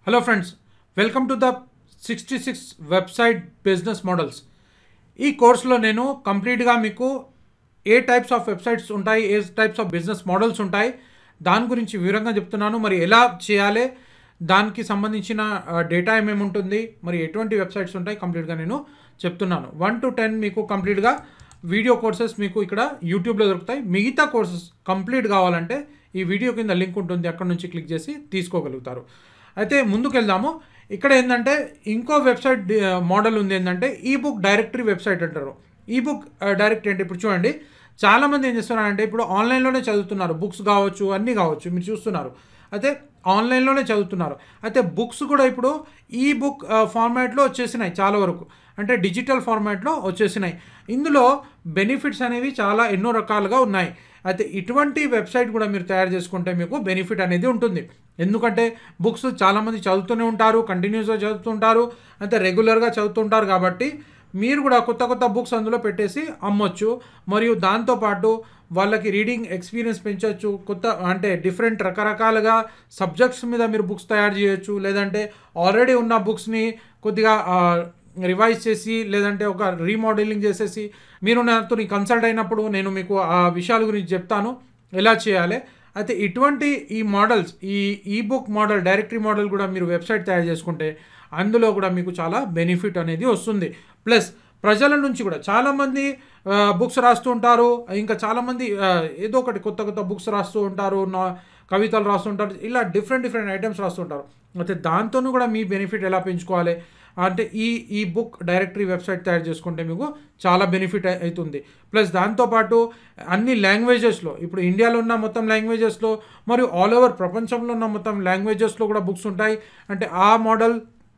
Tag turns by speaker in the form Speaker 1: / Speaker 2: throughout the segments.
Speaker 1: hello friends welcome to the sixty six website business models ఈ కోర్సులో నేను కంప్లీట్గా మీకు ఏ టైప్స్ ఆఫ్ వెబ్సైట్స్ ఉంటాయి ఏ టైప్స్ ఆఫ్ బిజినెస్ మోడల్స్ ఉంటాయి దాని గురించి వివరంగా చెప్తున్నాను మరి ఎలా చేయాలి దానికి సంబంధించిన డేటా ఏమేమి ఉంటుంది మరి ఎటువంటి వెబ్సైట్స్ ఉంటాయి కంప్లీట్గా నేను చెప్తున్నాను వన్ టు టెన్ మీకు కంప్లీట్గా వీడియో కోర్సెస్ మీకు ఇక్కడ యూట్యూబ్లో దొరుకుతాయి మిగతా కోర్సెస్ కంప్లీట్ కావాలంటే ఈ వీడియో కింద లింక్ ఉంటుంది అక్కడ నుంచి క్లిక్ చేసి తీసుకోగలుగుతారు అయితే ముందుకు వెళ్దాము ఇక్కడ ఏంటంటే ఇంకో వెబ్సైట్ డి- మోడల్ ఉంది ఏంటంటే ఈ బుక్ డైరెక్టరీ వెబ్సైట్ అంటారు ఈ బుక్ డైరెక్ట్ ఏంటి ఇప్పుడు చూడండి చాలామంది ఏం చేస్తున్నారంటే ఇప్పుడు ఆన్లైన్లోనే చదువుతున్నారు బుక్స్ కావచ్చు అన్నీ కావచ్చు మీరు చూస్తున్నారు అయితే ఆన్లైన్లోనే చదువుతున్నారు అయితే బుక్స్ కూడా ఇప్పుడు ఈ బుక్ ఫార్మాట్లో వచ్చేసినాయి చాలా వరకు అంటే డిజిటల్ ఫార్మాట్లో వచ్చేసినాయి ఇందులో బెనిఫిట్స్ అనేవి చాలా ఎన్నో రకాలుగా ఉన్నాయి అయితే ఇటువంటి వెబ్సైట్ కూడా మీరు తయారు చేసుకుంటే మీకు బెనిఫిట్ అనేది ఉంటుంది ఎందుకంటే బుక్స్ చాలామంది చదువుతూనే ఉంటారు కంటిన్యూస్గా చదువుతుంటారు అయితే రెగ్యులర్గా చదువుతుంటారు కాబట్టి మీరు కూడా కొత్త కొత్త బుక్స్ అందులో పెట్టేసి అమ్మొచ్చు మరియు దాంతోపాటు వాళ్ళకి రీడింగ్ ఎక్స్పీరియన్స్ పెంచవచ్చు కొత్త అంటే డిఫరెంట్ రకరకాలుగా సబ్జెక్ట్స్ మీద మీరు బుక్స్ తయారు చేయొచ్చు లేదంటే ఆల్రెడీ ఉన్న బుక్స్ని కొద్దిగా రివైజ్ చేసి లేదంటే ఒక రీమోడలింగ్ చేసేసి మీరు నాతో కన్సల్ట్ అయినప్పుడు నేను మీకు ఆ విషయాల గురించి చెప్తాను ఎలా చేయాలి అయితే ఇటువంటి ఈ మోడల్స్ ఈ ఈ బుక్ మోడల్ డైరెక్టరీ మోడల్ కూడా మీరు వెబ్సైట్ తయారు చేసుకుంటే అందులో కూడా మీకు చాలా బెనిఫిట్ అనేది వస్తుంది ప్లస్ ప్రజల నుంచి కూడా చాలామంది బుక్స్ రాస్తూ ఉంటారు ఇంకా చాలామంది ఆ, ఏదో ఒకటి కొత్త కొత్త బుక్స్ రాస్తూ ఉంటారు నా కవితలు రాస్తుంటారు ఇలా డిఫరెంట్ డిఫరెంట్ ఐటమ్స్ రాస్తుంటారు అయితే దాంతోనూ కూడా మీ బెనిఫిట్ ఎలా పెంచుకోవాలి అంటే ఈ ఈ బుక్ డైరెక్టరీ వెబ్సైట్ తయారు చేసుకుంటే మీకు చాలా బెనిఫిట్ అయి- అవుతుంది ప్లస్ దాంతోపాటు అన్ని లాంగ్వేజెస్లో ఇప్పుడు ఇండియాలో ఉన్న మొత్తం లాంగ్వేజెస్లో మరియు ఆల్ ఓవర్ ప్రపంచంలో ఉన్న మొత్తం లాంగ్వేజెస్లో కూడా బుక్స్ ఉంటాయి అంటే ఆ మోడల్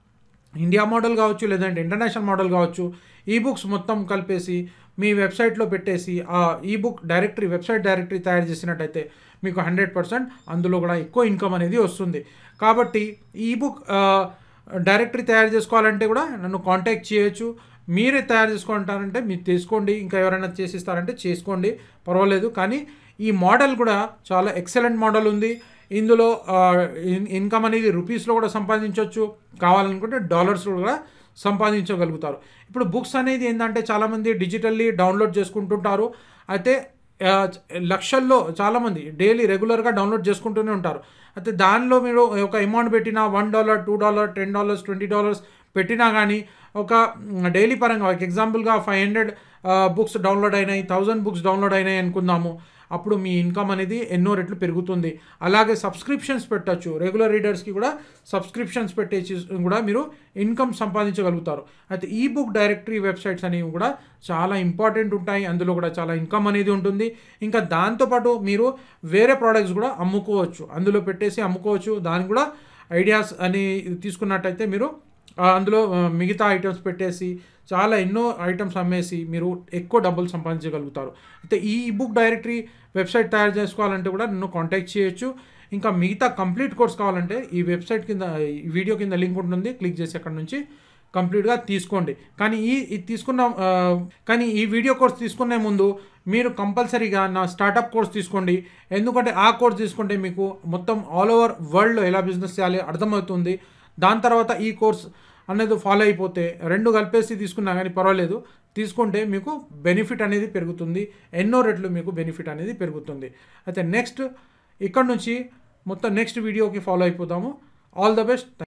Speaker 1: ఇండియా మోడల్ కావచ్చు లేదంటే ఇంటర్నేషనల్ మోడల్ కావచ్చు ఈ బుక్స్ మొత్తం కలిపేసి మీ వెబ్సైట్లో పెట్టేసి ఆ ఈ బుక్ డైరెక్టరీ వెబ్సైట్ డైరెక్టరీ తయారు చేసినట్టయితే మీకు హండ్రెడ్ పర్సెంట్ అందులో కూడా ఎక్కువ ఇన్కమ్ అనేది వస్తుంది కాబట్టి ఈ బుక్ డైరెక్టరీ తయారు చేసుకోవాలంటే కూడా నన్ను కాంటాక్ట్ చేయొచ్చు మీరే తయారు చేసుకుంటారంటే మీరు తీసుకోండి ఇంకా ఎవరైనా చేసిస్తారంటే చేసుకోండి పర్వాలేదు కానీ ఈ మోడల్ కూడా చాలా ఎక్సలెంట్ మోడల్ ఉంది ఇందులో ఆ, ఇన్- ఇన్కమ్ అనేది రూపీస్లో కూడా సంపాదించవచ్చు కావాలనుకుంటే డాలర్స్లో కూడా సంపాదించగలుగుతారు ఇప్పుడు బుక్స్ అనేది ఏంటంటే చాలామంది డిజిటల్లీ డౌన్లోడ్ చేసుకుంటుంటారు అయితే ఆ, లక్షల్లో చాలామంది డైలీ రెగ్యులర్గా డౌన్లోడ్ చేసుకుంటూనే ఉంటారు అయితే దానిలో మీరు ఒక అమౌంట్ పెట్టినా one dollar two dollar ten dollars twenty dollars పెట్టినా కానీ ఒక డైలీ పరంగా ఒక ఎగ్జాంపుల్గా ఫైవ్ హండ్రెడ్ బుక్స్ డౌన్లోడ్ అయినాయి థౌజండ్ బుక్స్ డౌన్లోడ్ అయినాయి అనుకుందాము అప్పుడు మీ ఇన్కమ్ అనేది ఎన్నో రెట్లు పెరుగుతుంది అలాగే సబ్స్క్రిప్షన్స్ పెట్టచ్చు రెగ్యులర్ రీడర్స్కి కూడా సబ్స్క్రిప్షన్స్ పెట్టేసి కూడా మీరు ఇన్కమ్ సంపాదించగలుగుతారు అయితే ఈ బుక్ డైరెక్టరీ వెబ్సైట్స్ అనేవి కూడా చాలా ఇంపార్టెంట్ ఉంటాయి అందులో కూడా చాలా ఇన్కమ్ అనేది ఉంటుంది ఇంకా దాంతోపాటు మీరు వేరే ప్రోడక్ట్స్ కూడా అమ్ముకోవచ్చు అందులో పెట్టేసి అమ్ముకోవచ్చు దానికి కూడా ఐడియాస్ అని తీసుకున్నట్టయితే మీరు ఆ, అందులో ఆ, మిగతా ఐటమ్స్ పెట్టేసి చాలా ఎన్నో ఐటమ్స్ అమ్మేసి మీరు ఎక్కువ డబ్బులు సంపాదించగలుగుతారు అయితే ఈ బుక్ డైరెక్టరీ వెబ్సైట్ తయారు చేసుకోవాలంటే కూడా నన్ను కాంటాక్ట్ చేయొచ్చు ఇంకా మిగతా కంప్లీట్ కోర్స్ కావాలంటే ఈ వెబ్సైట్ కింద ఈ వీడియో కింద లింక్ ఉంటుంది క్లిక్ చేసి అక్కడ నుంచి కంప్లీట్గా తీసుకోండి కానీ ఈ ఇది తీసుకున్న ఆ, కానీ ఈ వీడియో కోర్స్ తీసుకునే ముందు మీరు కంపల్సరీగా నా స్టార్టప్ కోర్స్ తీసుకోండి ఎందుకంటే ఆ కోర్స్ తీసుకుంటే మీకు మొత్తం ఆల్ ఓవర్ వరల్డ్లో ఎలా బిజినెస్ చేయాలి అర్థమవుతుంది దాని తర్వాత ఈ కోర్స్ అనేది ఫాలో అయిపోతే రెండు కలిపేసి తీసుకున్నా కానీ పర్వాలేదు తీసుకుంటే మీకు బెనిఫిట్ అనేది పెరుగుతుంది ఎన్నో రెట్లు మీకు బెనిఫిట్ అనేది పెరుగుతుంది అయితే నెక్స్ట్ ఇక్కడ నుంచి మొత్తం నెక్స్ట్ వీడియోకి ఫాలో అయిపోదాము ఆల్ ద బెస్ట్